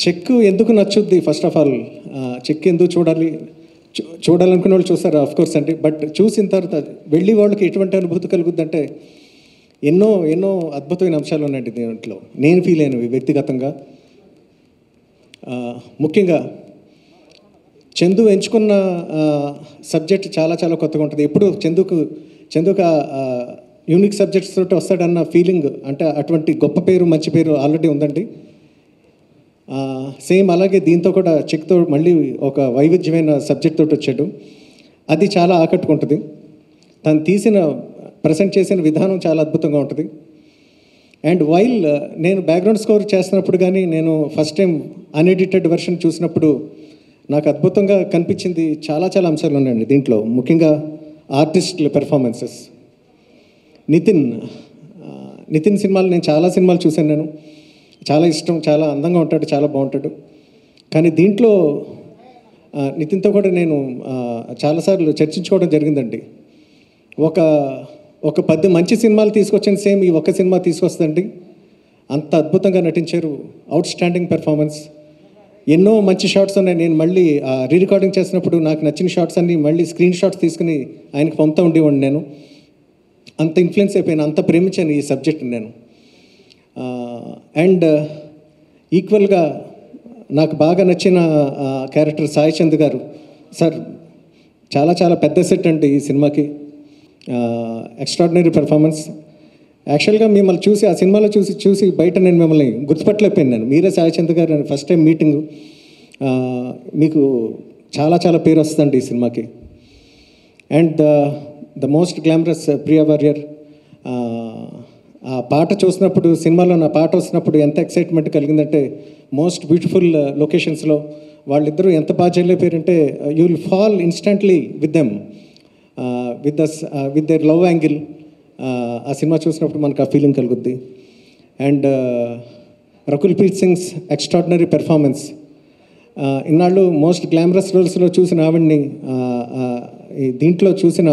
Check ఎందుకు నచ్చుద్ది first of all check ఎందుకు చూడాలి చూ- చూడాలనుకునే వాళ్ళు చూస్తారు ఆఫ్ కోర్స్ అండి బట్ చూసిన తర్వాత వెళ్ళి వాళ్ళకి ఎటువంటి అనుభూతి కలుగుద్దంటే ఎన్నో ఎన్నో అద్భుతమైన అంశాలు ఉన్నాయండి దీంట్లో నేను ఫీల్ అయినవి వ్యక్తిగతంగా ఆ, ముఖ్యంగా చందు ఎంచుకున్న సబ్జెక్ట్ చాలా చాలా కొత్తగా ఉంటుంది ఎప్పుడు చందుకు చందుకు యూనిక్ సబ్జెక్ట్స్ తోటి వస్తాడన్న ఫీలింగ్ అంటే అటువంటి గొప్ప పేరు మంచి పేరు ఆల్రెడీ ఉందండి సేమ్ అలాగే దీంతో కూడా చెక్తో మళ్ళీ ఒక వైవిధ్యమైన సబ్జెక్ట్ తోటి వచ్చాడు అది చాలా ఆకట్టుకుంటుంది తను తీసిన ప్రజెంట్ చేసిన విధానం చాలా అద్భుతంగా ఉంటుంది అండ్ వైల్ నేను బ్యాక్గ్రౌండ్ స్కోర్ చేస్తున్నప్పుడు కానీ నేను ఫస్ట్ టైం అన్ఎడిటెడ్ వెర్షన్ చూసినప్పుడు నాకు అద్భుతంగా కనిపించింది చాలా చాలా అంశాలు ఉన్నాయండి దీంట్లో ముఖ్యంగా ఆర్టిస్టుల పెర్ఫార్మెన్సెస్ నితిన్ ఆ, నితిన్ సినిమాలు నేను చాలా సినిమాలు చూశాను నేను చాలా ఇష్టం చాలా అందంగా ఉంటాడు చాలా బాగుంటాడు కానీ దీంట్లో ఆ, నితిన్తో కూడా నేను ఆ, చాలాసార్లు చర్చించుకోవడం జరిగిందండి ఒక ఒక పది మంచి సినిమాలు తీసుకొచ్చిన సేమ్ ఈ ఒక్క సినిమా తీసుకొస్తుందండి అంత అద్భుతంగా నటించారు అవుట్ స్టాండింగ్ పెర్ఫార్మెన్స్ ఎన్నో మంచి షాట్స్ ఉన్నాయి నేను మళ్ళీ రీ రికార్డింగ్ చేసినప్పుడు నాకు నచ్చిన షాట్స్ అన్ని మళ్ళీ స్క్రీన్ షాట్స్ తీసుకుని ఆయనకి పంపుతూ ఉండేవాడిని నేను అంత ఇన్ఫ్లుయెన్స్ అయిపోయాను అంత ప్రేమించాను ఈ సబ్జెక్ట్ నేను అండ్ ఈక్వల్గా నాకు బాగా నచ్చిన క్యారెక్టర్ సాయి చంద్ గారు సార్ చాలా చాలా పెద్ద సెట్ అండి ఈ సినిమాకి ఎక్స్ట్రాడినరీ పెర్ఫార్మెన్స్ యాక్చువల్గా మిమ్మల్ని చూసి ఆ సినిమాలో చూసి చూసి బయట నేను మిమ్మల్ని గుర్తుపట్టలేకపోయాను నేను మీరే సాయి చంద్ గారు ఫస్ట్ టైం మీటింగ్ మీకు చాలా చాలా పేరు వస్తుందండి ఈ సినిమాకి and the most glamorous Priya Warrier ఆ పాట చూసినప్పుడు సినిమాలో నా పాట వస్తున్నప్పుడు ఎంత ఎక్సైట్మెంట్ కలిగిందంటే మోస్ట్ బ్యూటిఫుల్ లొకేషన్స్లో వాళ్ళిద్దరూ ఎంత బాగా చేయలేపారంటే you will fall instantly with them with this with their love angle ఆ సినిమా చూసినప్పుడు మనకు ఆ ఫీలింగ్ కలుగుద్ది and Rakul Preet Singh's extraordinary performance ఇన్నాళ్ళు మోస్ట్ గ్లామరస్ రోల్స్లో చూసిన ఆవిడ్ని ఆ, ఆ, ఈ దీంట్లో చూసిన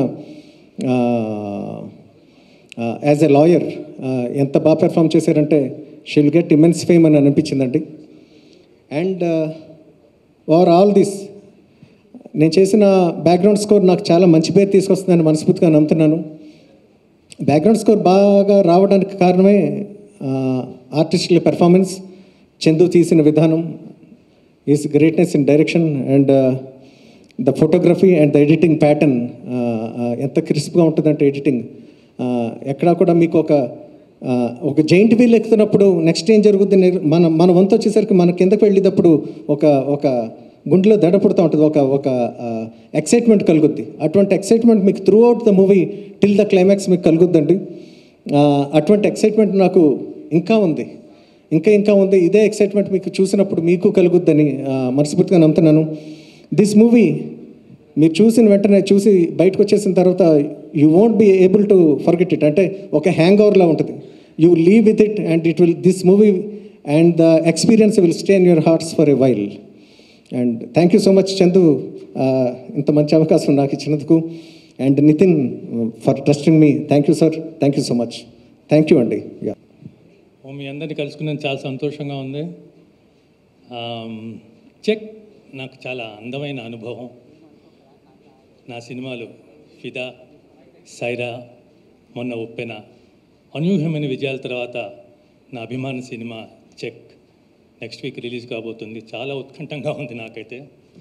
యాజ్ ఎ లాయర్ ఎంత బాగా పెర్ఫామ్ చేశారంటే షిల్ గెట్ ఇమెన్స్ ఫేమ్ అని అనిపించిందండి అండ్ ఓవర్ ఆల్ దిస్ నేను చేసిన బ్యాక్గ్రౌండ్ స్కోర్ నాకు చాలా మంచి పేరు తీసుకొస్తుందని మనస్ఫూర్తిగా నమ్ముతున్నాను బ్యాక్గ్రౌండ్ స్కోర్ బాగా రావడానికి కారణమే ఆర్టిస్టుల పెర్ఫార్మెన్స్ చందు తీసిన విధానం is greatness in direction and the photography and the editing pattern ఎంత క్రిస్ప్గా ఉంటుందంటే ఎడిటింగ్ ఎక్కడా కూడా మీకు ఒక ఆ, ఒక జైంట్ వీల్ ఎక్కుతున్నప్పుడు నెక్స్ట్ ఏం జరుగుతుంది నే- మన మన వంతు వచ్చేసరికి మన కిందకి వెళ్ళేటప్పుడు ఒక ఒక గుండెలో దడ పుడుతూ ఉంటుంది ఒక ఒక ఎక్సైట్మెంట్ కలుగుద్ది అటువంటి ఎక్సైట్మెంట్ మీకు throughout the movie till the climax మీకు కలుగుద్దండి ఆ, అటువంటి ఎక్సైట్మెంట్ నాకు ఇంకా ఉంది ఇంకా ఇంకా ఉంది ఇదే ఎక్సైట్మెంట్ మీకు చూసినప్పుడు మీకు కలుగుద్దని ఆ, మనస్ఫూర్తిగా నమ్ముతున్నాను దిస్ మూవీ మీరు చూసిన వెంటనే చూసి బయటకు వచ్చేసిన తర్వాత you won't be able to forget it అంటే ఒక హ్యాంగ్ ఓవర్లా ఉంటుంది you leave with it and it will this movie and the experience will stay in your hearts for a while and thank you so much Chandu ఆ, ఇంత మంచి అవకాశం నాకు ఇచ్చినందుకు and Nithin for trusting me thank you sir thank you so much thank you అండి యా ఓ మీ అందరినీ కలుసుకున్నాను చాలా సంతోషంగా ఉంది ఆమ్, చెక్ నాకు చాలా అందమైన అనుభవం నా సినిమాలు ఫిదా సైరా మొన్న ఉప్పెన అనూహ్యమైన విజయాల తర్వాత నా అభిమాన cinema Check next week release కాబోతుంది చాలా ఉత్కంఠంగా ఉంది నాకైతే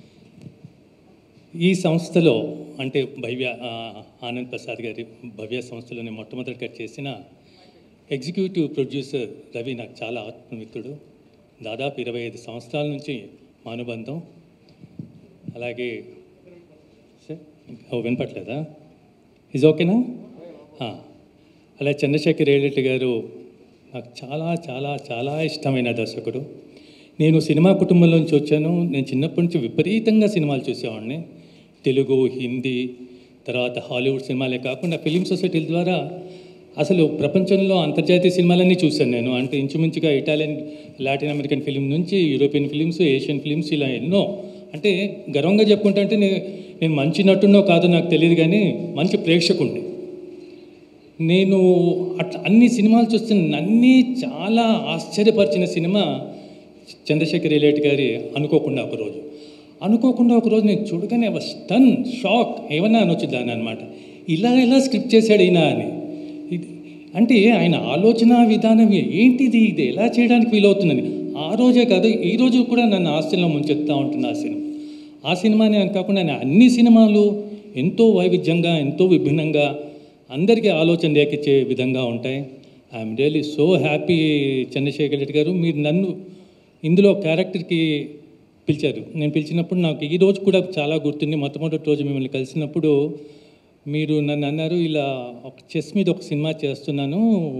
ఈ సంస్థలో అంటే భవ్య ఆ, ఆనంద్ ప్రసాద్ గారి భవ్య సంస్థలో నేను మొట్టమొదటిగా చేసిన ఎగ్జిక్యూటివ్ ప్రొడ్యూసర్ రవి నాకు చాలా ఆత్మమిత్రుడు దాదాపు ఇరవై ఐదు సంవత్సరాల నుంచి మా అనుబంధం అలాగే సే- ఓ వినపట్లేదా ఇది ఓకేనా ఆ. అలా చంద్రశేఖర్ రేలెట్టి గారు నాకు చాలా చాలా చాలా ఇష్టమైన దర్శకుడు నేను సినిమా కుటుంబంలోంచి వచ్చాను నేను చిన్నప్పటి నుంచి విపరీతంగా సినిమాలు చూసేవాడిని తెలుగు హిందీ తర్వాత హాలీవుడ్ సినిమాలే కాకుండా ఫిలిం సొసైటీల ద్వారా అసలు ప్రపంచంలో అంతర్జాతీయ సినిమాలన్నీ చూశాను నేను అంటే ఇంచుమించుగా ఇటాలియన్ లాటిన్ అమెరికన్ ఫిలిం నుంచి యూరోపియన్ ఫిలిమ్స్ ఏషియన్ ఫిలిమ్స్ ఇలా ఎన్నో అంటే గర్వంగా చెప్పుకుంటా అంటే నేను నేను మంచి నటున్నో కాదో నాకు తెలియదు కానీ మంచి ప్రేక్షకుడిని నేను అట్లా అన్ని సినిమాలు చూస్తున్న అన్నీ చాలా ఆశ్చర్యపరిచిన సినిమా చంద్రశేఖర్ రిలేట్ గారి అనుకోకుండా ఒకరోజు అనుకోకుండా ఒకరోజు నేను చూడగానే స్టన్ షాక్ ఏమన్నా అనొచ్చు దాన్ని అనమాట ఇలా ఇలా స్క్రిప్ట్ చేశాడు ఈయన అని ఇది అంటే ఆయన ఆలోచన విధానం ఏంటిది ఇది ఎలా చేయడానికి వీలవుతుందని ఆ రోజే కాదు ఈ రోజు కూడా నన్ను ఆశ్చర్యంలో ముంచెత్తా ఉంటుంది ఆ సినిమా ఆ సినిమానే అని కాకుండా ఆయన అన్ని సినిమాలు ఎంతో వైవిధ్యంగా ఎంతో విభిన్నంగా అందరికీ ఆలోచన రేకిచ్చే విధంగా ఉంటాయి I'm really so happy Chandrasekhar Reddy garu మీరు నన్ను ఇందులో క్యారెక్టర్కి పిలిచారు నేను పిలిచినప్పుడు నాకు ఈ రోజు కూడా చాలా గుర్తుంది మొట్టమొదటి రోజు మిమ్మల్ని కలిసినప్పుడు మీరు నన్ను అన్నారు ఇలా ఒక చెస్ మీద ఒక సినిమా చేస్తున్నాను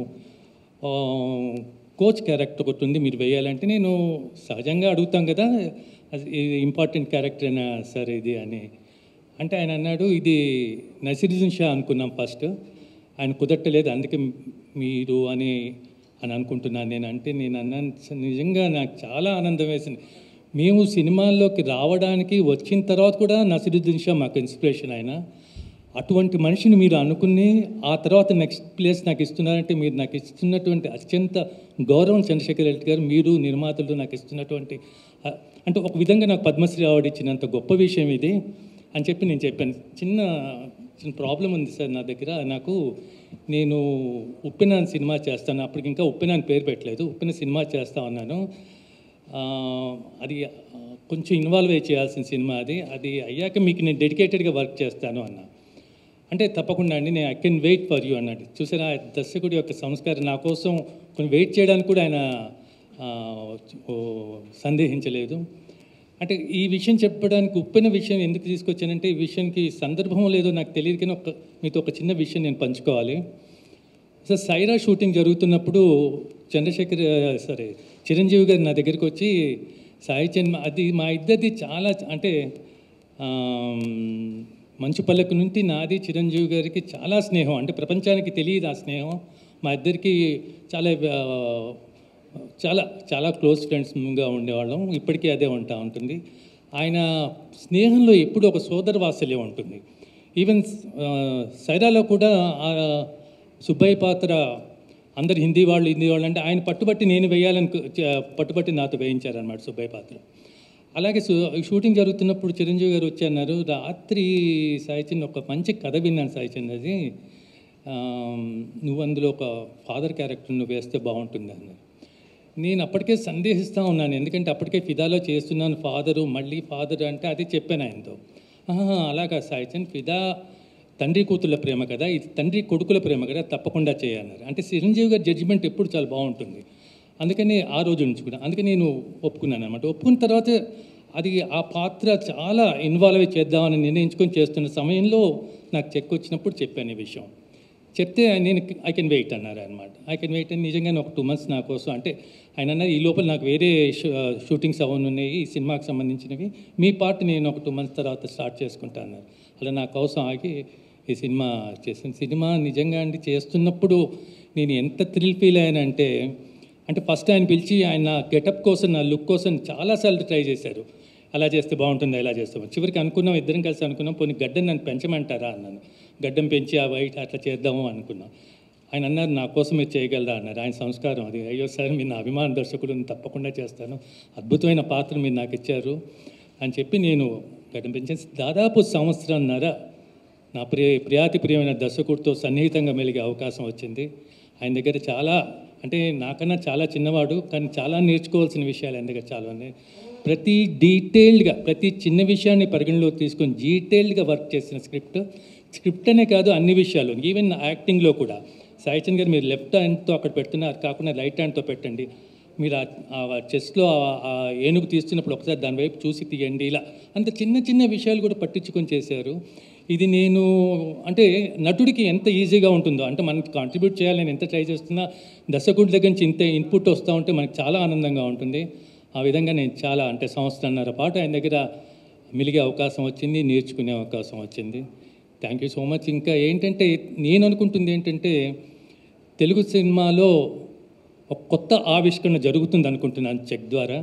ఆ, కోచ్ క్యారెక్టర్ ఒకటి ఉంది మీరు వేయాలంటే నేను సహజంగా అడుగుతాం కదా అది ఇది ఇంపార్టెంట్ క్యారెక్టర్ అయినా సరే ఇది అని అంటే ఆయన అన్నాడు ఇది నసిరుద్దీన్ షా అనుకున్నాం ఫస్ట్ ఆయన కుదరట్లేదు అందుకే మీరు అని అని అనుకుంటున్నాను నేను అంటే నేను అన్నాను "స- నిజంగా నాకు చాలా ఆనందం వేసింది మేము సినిమాల్లోకి రావడానికి వచ్చిన తర్వాత కూడా నసిరుద్దీన్ షా మాకు ఇన్స్పిరేషన్ ఆయన అటువంటి మనిషిని మీరు అనుకుని ఆ తర్వాత నెక్స్ట్ ప్లేస్ నాకు ఇస్తున్నారంటే మీరు నాకు ఇస్తున్నటువంటి అత్యంత గౌరవం చంద్రశేఖర్ రెడ్డి గారు మీరు నిర్మాతలు నాకు ఇస్తున్నటువంటి ఆ, అంటే ఒక విధంగా నాకు పద్మశ్రీ అవార్డు ఇచ్చినంత గొప్ప విషయం ఇది అని చెప్పి నేను చెప్పాను చిన్న చిన్న ప్రాబ్లం ఉంది సార్ నా దగ్గర నాకు నేను ఉప్పెన అని సినిమా చేస్తాను అప్పటికి ఇంకా ఉప్పెన అని పేరు పెట్టలేదు ఉప్పెన సినిమా చేస్తా ఉన్నాను ఆ, అది ఆ, కొంచెం ఇన్వాల్వ్ అయ్యి చేయాల్సిన సినిమా అది అది అయ్యాక మీకు నేను డెడికేటెడ్గా వర్క్ చేస్తాను అన్న అంటే తప్పకుండా అండి నేను I can wait for you అన్నాడు చూసారా ఆ దర్శకుడి యొక్క సంస్కారం నా కోసం కొంచెం వెయిట్ చేయడానికి కూడా ఆయన ఆ, ఓ, సందేహించలేదు అంటే ఈ విషయం చెప్పడానికి ఉప్పిన విషయం ఎందుకు తీసుకొచ్చానంటే ఈ విషయానికి సందర్భం లేదో నాకు తెలియదు కానీ ఒక మీతో ఒక చిన్న విషయం నేను పంచుకోవాలి సార్ సైరా షూటింగ్ జరుగుతున్నప్పుడు చంద్రశేఖర్ సరే చిరంజీవి గారు నా దగ్గరికి వచ్చి సాయి చంద్ అది మా ఇద్దరిది చాలా అంటే ఆమ్, మంచు పల్లెకు నుండి నాది చిరంజీవి గారికి చాలా స్నేహం అంటే ప్రపంచానికి తెలియదు ఆ స్నేహం మా ఇద్దరికి చాలా ఆ, చాలా చాలా క్లోజ్ ఫ్రెండ్స్గా ఉండేవాళ్ళం ఇప్పటికీ అదే ఉంటా ఉంటుంది ఆయన స్నేహంలో ఎప్పుడు ఒక సోదర వాత్సల్యం ఉంటుంది ఈవెన్ ఆ, సైరాలో కూడా ఆ సుబ్బయ్య పాత్ర అందరు హిందీ వాళ్ళు హిందీ వాళ్ళు అంటే ఆయన పట్టుబట్టి నేను వేయాలని కు- చ- పట్టుబట్టి నాతో వేయించారనమాట సుబ్బయ్య పాత్ర అలాగే షూ షూటింగ్ జరుగుతున్నప్పుడు చిరంజీవి గారు వచ్చి అన్నారు రాత్రి సాయిచంద్ ఒక మంచి కథ విన్నాను సాయిచంద్ అది ఆ, నువ్వు అందులో ఒక ఫాదర్ క్యారెక్టర్ నువ్వు వేస్తే బాగుంటుంది అన్నారు నేను అప్పటికే సందేహిస్తూ ఉన్నాను ఎందుకంటే అప్పటికే ఫిదాలో చేస్తున్నాను ఫాదరు మళ్ళీ ఫాదర్ అంటే అది చెప్పాను ఆయనతో "ఆహా, అలాగా సాయిచంద్ ఫిదా తండ్రి కూతుళ్ళ ప్రేమ కదా ఇది తండ్రి కొడుకుల ప్రేమ కదా తప్పకుండా చేయన్నారు అంటే చిరంజీవి గారి జడ్జిమెంట్ ఎప్పుడు చాలా బాగుంటుంది అందుకని ఆ రోజు ఉంచుకున్నాను అందుకని నేను ఒప్పుకున్నాను అనమాట ఒప్పుకున్న తర్వాత అది ఆ పాత్ర చాలా ఇన్వాల్వ్ అయి చేద్దామని నిర్ణయించుకొని చేస్తున్న సమయంలో నాకు చెక్ వచ్చినప్పుడు చెప్పాను ఈ విషయం చెప్తే నేను ఐ కెన్ వెయిట్ అన్నారు అనమాట ఐ కెన్ వెయిట్ అని నిజంగానే ఒక టూ మంత్స్ నా కోసం అంటే ఆయన అన్నారు ఈ లోపల నాకు వేరే షూ- షూటింగ్స్ అవన్నీ ఉన్నాయి ఈ సినిమాకి సంబంధించినవి మీ పార్ట్ నేను ఒక టూ మంత్స్ తర్వాత స్టార్ట్ చేసుకుంటా అన్నారు అలా నా కోసం ఆగి ఈ సినిమా చేసిన సినిమా నిజంగా అండి చేస్తున్నప్పుడు నేను ఎంత థ్రిల్ ఫీల్ అయ్యానంటే అంటే ఫస్ట్ ఆయన పిలిచి ఆయన గెటప్ కోసం నా లుక్ కోసం చాలాసార్లు ట్రై చేశారు అలా చేస్తే బాగుంటుంది ఇలా చేస్తాం చివరికి అనుకున్నాం ఇద్దరం కలిసి అనుకున్నాం పోనీ గడ్డం నన్ను పెంచమంటారా అన్నాను గడ్డం పెంచి ఆ వైట్ అట్లా చేద్దాము అనుకున్నాం ఆయన అన్నారు నా కోసం మీరు చేయగలరా అన్నారు ఆయన సంస్కారం అది అయ్యో సార్ మీరు నా అభిమాన దర్శకుడు తప్పకుండా చేస్తాను అద్భుతమైన పాత్ర మీరు నాకు ఇచ్చారు అని చెప్పి నేను గడ్డం పెంచేసి దాదాపు సంవత్సరంన్నర నా ప్రియ ప్రియాతి ప్రియమైన దర్శకుడితో సన్నిహితంగా మెలిగే అవకాశం వచ్చింది ఆయన దగ్గర చాలా అంటే నాకన్నా చాలా చిన్నవాడు కానీ చాలా నేర్చుకోవాల్సిన విషయాలు ఆయన దగ్గర చాలా ఉన్నాయి ప్రతి డీటెయిల్డ్గా ప్రతి చిన్న విషయాన్ని పరిగణలోకి తీసుకొని డీటెయిల్డ్గా వర్క్ చేసిన స్క్రిప్ట్ స్క్రిప్ట్ అనే కాదు అన్ని విషయాలు ఈవెన్ యాక్టింగ్లో కూడా సాయిచంద్ గారు మీరు లెఫ్ట్ హ్యాండ్తో అక్కడ పెడుతున్నారు కాకుండా రైట్ హ్యాండ్తో పెట్టండి మీరు ఆ- ఆ చెస్ట్లో ఆ ఏనుగు తీస్తున్నప్పుడు ఒకసారి దాని వైపు చూసి తీయండి ఇలా అంత చిన్న చిన్న విషయాలు కూడా పట్టించుకొని చేశారు ఇది నేను అంటే నటుడికి ఎంత ఈజీగా ఉంటుందో అంటే మనకి కాంట్రిబ్యూట్ చేయాలని ఎంత ట్రై చేస్తున్నా దర్శకుడి దగ్గర నుంచి ఇంత ఇన్పుట్ వస్తూ ఉంటే మనకి చాలా ఆనందంగా ఉంటుంది ఆ విధంగా నేను చాలా అంటే సంవత్సరంన్నర పాటు ఆయన దగ్గర మిలిగే అవకాశం వచ్చింది నేర్చుకునే అవకాశం వచ్చింది థ్యాంక్ యూ సో మచ్ ఇంకా ఏంటంటే నేను అనుకుంటుంది ఏంటంటే తెలుగు సినిమాలో ఒక కొత్త ఆవిష్కరణ జరుగుతుంది అనుకుంటున్నాను చెక్ ద్వారా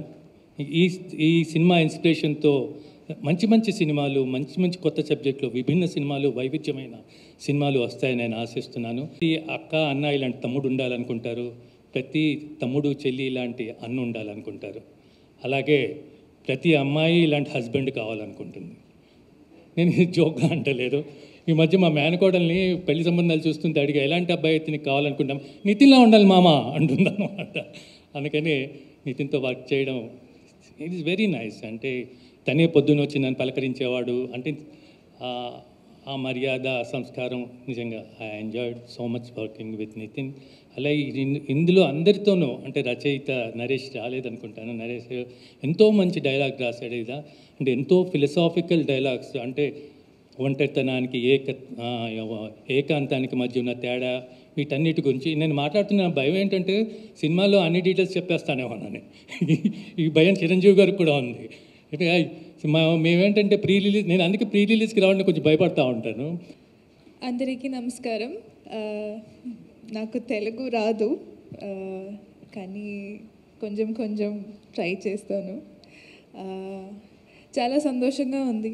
ఈ ఈ సినిమా ఇన్స్పిరేషన్తో మంచి మంచి సినిమాలు మంచి మంచి కొత్త సబ్జెక్టులు విభిన్న సినిమాలు వైవిధ్యమైన సినిమాలు వస్తాయని నేను ఆశిస్తున్నాను ఈ అక్క అన్న ఇలాంటి తమ్ముడు ఉండాలనుకుంటారు ప్రతి తమ్ముడు చెల్లి ఇలాంటి అన్న ఉండాలనుకుంటారు అలాగే ప్రతి అమ్మాయి ఇలాంటి హస్బెండ్ కావాలనుకుంటుంది నేను ఇది జోక్గా అంటలేదు ఈ మధ్య మా మేనకోడల్ని పెళ్లి సంబంధాలు చూస్తుంటే అడిగా ఎలాంటి అబ్బాయి అయితే నీకు కావాలనుకుంటాం నితిన్లా ఉండాలి మామ అంటుంది అనమాట అందుకని నితిన్తో వర్క్ చేయడం ఇట్ ఈస్ వెరీ నైస్ అంటే తనే పొద్దున్న వచ్చి నన్ను పలకరించేవాడు అంటే ఆ- ఆ మర్యాద ఆ సంస్కారం నిజంగా I enjoyed so much working with Nithin అలాగే ఇన్- ఇందులో అందరితోనూ అంటే రచయిత నరేష్ రాలేదనుకుంటాను నరేష్ ఎంతో మంచి డైలాగ్ రాశాడు ఇదా అంటే ఎంతో ఫిలసాఫికల్ డైలాగ్స్ అంటే ఒంటరితనానికి ఏక ఆ, ఏకాంతానికి మధ్య ఉన్న తేడా వీటన్నిటి గురించి నేను మాట్లాడుతున్న భయం ఏంటంటే సినిమాలో అన్ని డీటెయిల్స్ చెప్పేస్తానేమోనని ఈ భయం చిరంజీవి గారికి కూడా ఉంది అంటే ఐ, మా మేమేంటంటే ప్రీ రిలీజ్ నేను అందుకే ప్రీ రిలీజ్కి రావడానికి కొంచెం భయపడతా ఉంటాను అందరికీ నమస్కారం ఆ, నాకు తెలుగు రాదు ఆ, కానీ కొంచెం కొంచెం ట్రై చేస్తాను ఆ, చాలా సంతోషంగా ఉంది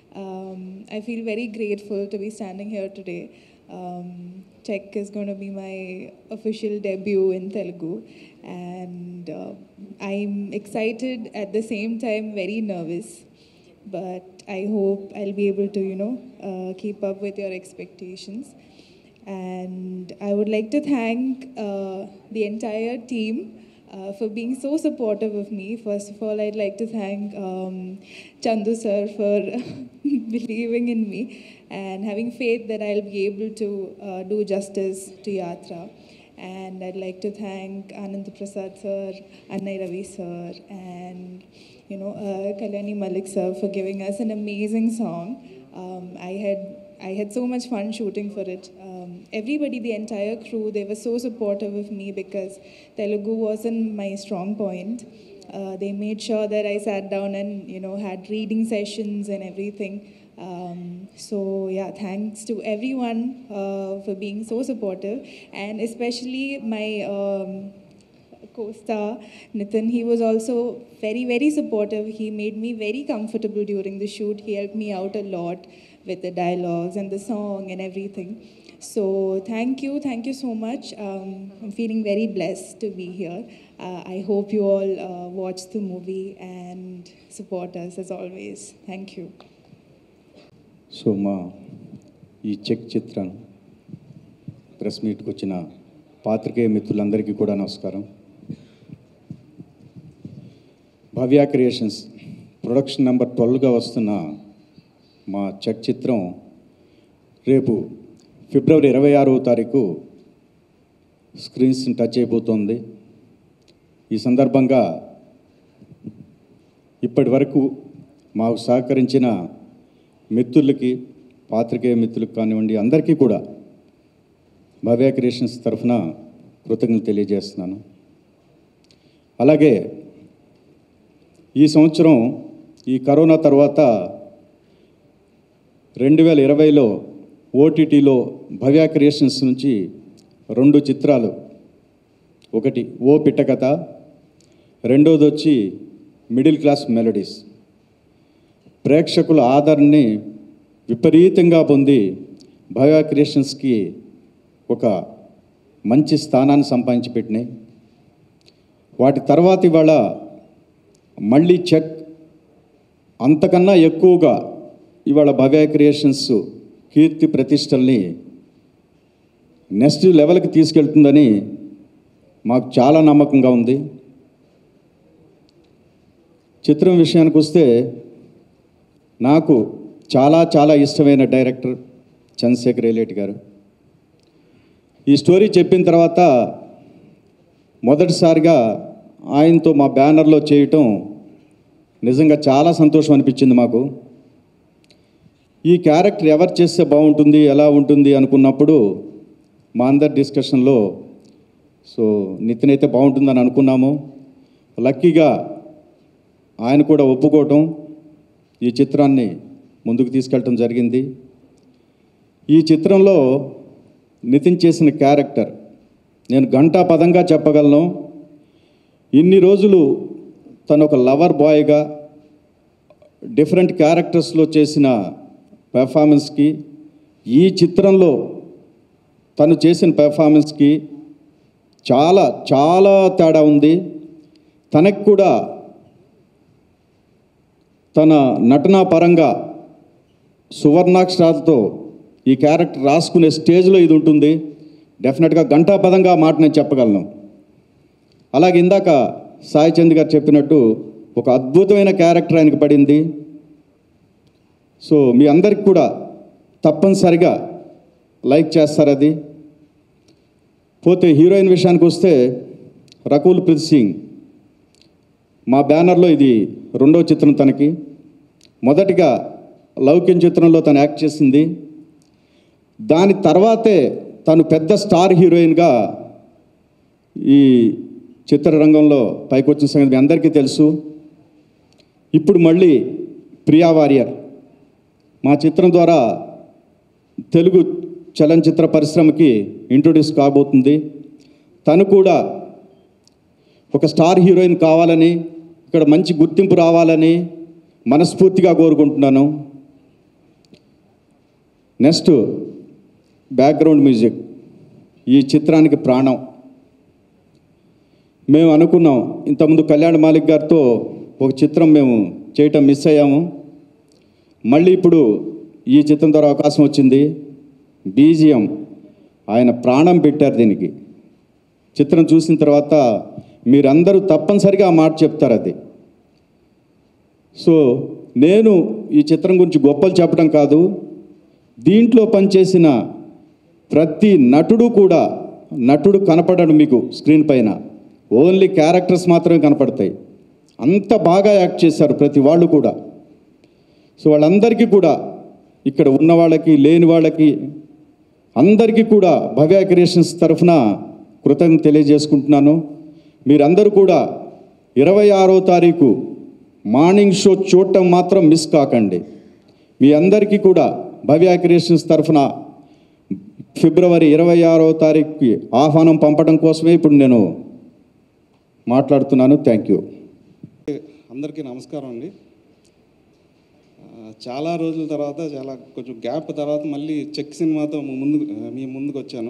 I feel very grateful to be standing here today Check is gonna be my official debut in Telugu and I'm excited at the same time very nervous but I hope I'll be able to, you know, uh, keep up with your expectations. And I would like to thank uh, the entire team uh, for being so supportive of me. First of all, I'd like to thank um, Chandu sir for believing in me and having faith that I'll be able to uh, do justice to Yatra. And I'd like to thank Anand Prasad sir, Annai Ravi sir, and you know uh, Kalyani Malik sir for giving us an amazing song. Um, I had I had so much fun shooting for it. Um, everybody, the entire crew, they were so supportive of me because Telugu wasn't my strong point. Uh, they made sure that I sat down and you know had reading sessions and everything. Um, so yeah, thanks to everyone uh, for being so supportive, and especially my um, co-star Nitin. He was also very very supportive. He made me very comfortable during the shoot. He helped me out a lot with the dialogues and the song and everything. So thank you, thank you so much. Um, I'm feeling very blessed to be here. Uh, I hope you all uh, watch the movie and support us as always. Thank you. So మా ఈ check చిత్రం press మీట్కి వచ్చిన పాత్రికేయ మిత్రులందరికీ కూడా నమస్కారం Bhavya Creations production number ట్వెల్వ్గా వస్తున్న మా చెక్ చిత్రం రేపు ఫిబ్రవరి ఇరవై ఆరవ తారీఖు స్క్రీన్స్ టచ్ అయిపోతుంది ఈ సందర్భంగా ఇప్పటి వరకు మాకు సహకరించిన మిత్రులకి పాత్రికేయ మిత్రులకు కానివ్వండి అందరికీ కూడా భవ్య క్రియేషన్స్ తరఫున కృతజ్ఞతలు తెలియజేస్తున్నాను అలాగే ఈ సంవత్సరం ఈ కరోనా తర్వాత రెండు వేల ఇరవైలో ఓటీటీలో భవ్య క్రియేషన్స్ నుంచి రెండు చిత్రాలు ఒకటి ఓ పిట్టకథ రెండోది వచ్చి మిడిల్ క్లాస్ మెలడీస్ ప్రేక్షకుల ఆదరణని విపరీతంగా పొంది భవ్య క్రియేషన్స్కి ఒక మంచి స్థానాన్ని సంపాదించి పెట్టినాయి వాటి తర్వాత ఇవాళ మళ్ళీ చెక్ అంతకన్నా ఎక్కువగా ఇవాళ భవ్య క్రియేషన్స్ కీర్తి ప్రతిష్టల్ని నెక్స్ట్ లెవెల్కి తీసుకెళ్తుందని మాకు చాలా నమ్మకంగా ఉంది చిత్రం విషయానికి వస్తే నాకు చాలా చాలా ఇష్టమైన డైరెక్టర్ చంద్రశేఖర్ ఎలేటి గారు ఈ స్టోరీ చెప్పిన తర్వాత మొదటిసారిగా ఆయనతో మా బ్యానర్లో చేయటం నిజంగా చాలా సంతోషం అనిపించింది మాకు ఈ క్యారెక్టర్ ఎవరు చేస్తే బాగుంటుంది ఎలా ఉంటుంది అనుకున్నప్పుడు మా అందరి డిస్కషన్లో సో నితిన్ అయితే బాగుంటుందని అనుకున్నాము లక్కీగా ఆయన కూడా ఒప్పుకోవటం ఈ చిత్రాన్ని ముందుకు తీసుకెళ్ళటం జరిగింది ఈ చిత్రంలో నితిన్ చేసిన క్యారెక్టర్ నేను గంటా పదంగా చెప్పగలను ఇన్ని రోజులు తను ఒక లవర్ బాయ్గా డిఫరెంట్ క్యారెక్టర్స్లో చేసిన పెర్ఫార్మెన్స్కి ఈ చిత్రంలో తను చేసిన పెర్ఫార్మెన్స్కి చాలా చాలా తేడా ఉంది తనకు కూడా తన నటనా పరంగా సువర్ణాక్షరాలతో ఈ క్యారెక్టర్ రాసుకునే స్టేజ్లో ఇది ఉంటుంది డెఫినెట్గా గంటాపదంగా ఆ మాట నేను చెప్పగలను అలాగే ఇందాక సాయి చంద్ గారు చెప్పినట్టు ఒక అద్భుతమైన క్యారెక్టర్ ఆయనకి పడింది సో మీ అందరికి కూడా తప్పనిసరిగా లైక్ చేస్తారు అది పోతే హీరోయిన్ విషయానికి వస్తే రకుల్ ప్రీత్ సింగ్ మా బ్యానర్లో ఇది రెండవ చిత్రం తనకి మొదటిగా లౌక్యం చిత్రంలో తను యాక్ట్ చేసింది దాని తర్వాతే తను పెద్ద స్టార్ హీరోయిన్గా ఈ చిత్రరంగంలో పైకొచ్చిన సంగతి మీ అందరికీ తెలుసు ఇప్పుడు మళ్ళీ ప్రియా వారియర్ మా చిత్రం ద్వారా తెలుగు చలనచిత్ర పరిశ్రమకి ఇంట్రొడ్యూస్ కాబోతుంది తను కూడా ఒక స్టార్ హీరోయిన్ కావాలని ఇక్కడ మంచి గుర్తింపు రావాలని మనస్ఫూర్తిగా కోరుకుంటున్నాను నెక్స్ట్ బ్యాక్గ్రౌండ్ మ్యూజిక్ ఈ చిత్రానికి ప్రాణం మేము అనుకున్నాం ఇంతకుముందు కళ్యాణ్ మాలిక్ గారితో ఒక చిత్రం మేము చేయటం మిస్ అయ్యాము మళ్ళీ ఇప్పుడు ఈ చిత్రం ద్వారా అవకాశం వచ్చింది బీజిఎం ఆయన ప్రాణం పెట్టారు దీనికి చిత్రం చూసిన తర్వాత మీరందరూ తప్పనిసరిగా ఆ మాట చెప్తారు అది సో నేను ఈ చిత్రం గురించి గొప్పలు చెప్పడం కాదు దీంట్లో పనిచేసిన ప్రతి నటుడు కూడా నటుడు కనపడడు మీకు స్క్రీన్ పైన ఓన్లీ క్యారెక్టర్స్ మాత్రమే కనపడతాయి అంత బాగా యాక్ట్ చేశారు ప్రతి వాళ్ళు కూడా సో వాళ్ళందరికీ కూడా ఇక్కడ ఉన్న వాళ్ళకి లేని వాళ్ళకి అందరికీ కూడా భవ్య క్రియేషన్స్ తరఫున కృతజ్ఞత తెలియజేసుకుంటున్నాను మీరందరూ కూడా ఇరవై ఆరో తారీఖు మార్నింగ్ షో చూడటం మాత్రం మిస్ కాకండి మీ అందరికీ కూడా భవ్య క్రియేషన్స్ తరఫున ఫిబ్రవరి ఇరవై ఆరో తారీఖుకి ఆహ్వానం పంపడం కోసమే ఇప్పుడు నేను మాట్లాడుతున్నాను థ్యాంక్ యూ అందరికీ నమస్కారం అండి ఆ, చాలా రోజుల తర్వాత చాలా కొంచెం గ్యాప్ తర్వాత మళ్ళీ చెక్ సినిమాతో మీ ముందు మీ ముందుకు వచ్చాను